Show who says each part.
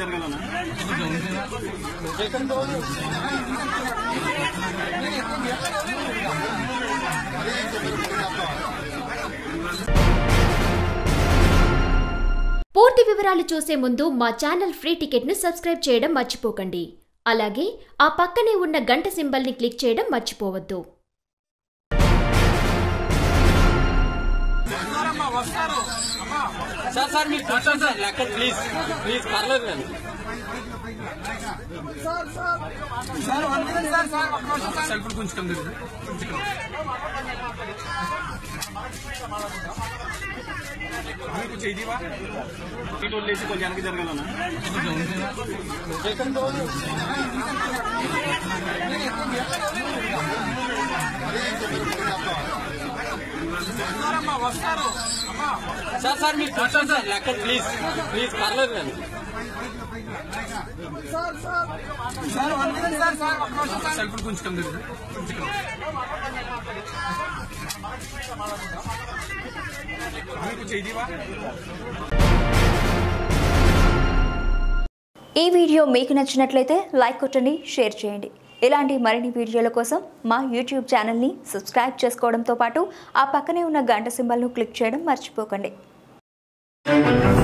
Speaker 1: జరగాలన్నా
Speaker 2: పూర్తి వివరాలు చూసే ముందు మా ఛానల్ ఫ్రీ టికెట్ను సబ్స్క్రైబ్ చేయడం మర్చిపోకండి అలాగే ఆ పక్కనే ఉన్న గంట సింబల్ని క్లిక్ చేయడం మర్చిపోవద్దు
Speaker 3: సార్ సార్ మీకు కూర్చోండి సార్ లెక్క ప్లీజ్ ప్లీజ్ పర్లేదు నేను
Speaker 1: సెల్ఫ్ కొంచెం కొంచెం ఇదివా ఇటు వదిలేసి కొంచెం వెనక్కి జరగాలన్నా
Speaker 3: సార్ సార్ మీకు కూర్చోండి సార్ లెక్క ప్లీజ్ ప్లీజ్ పర్లేదు నేను
Speaker 1: సెల్ఫ్ కొంచెం కొంచెం ఇదివా
Speaker 4: ఈ వీడియో మీకు నచ్చినట్లయితే లైక్ కొట్టండి షేర్ చేయండి ఇలాంటి మరిన్ని వీడియోల కోసం మా యూట్యూబ్ ఛానల్ని సబ్స్క్రైబ్ చేసుకోవడంతో పాటు ఆ పక్కనే ఉన్న గంట సింబల్ను క్లిక్ చేయడం మర్చిపోకండి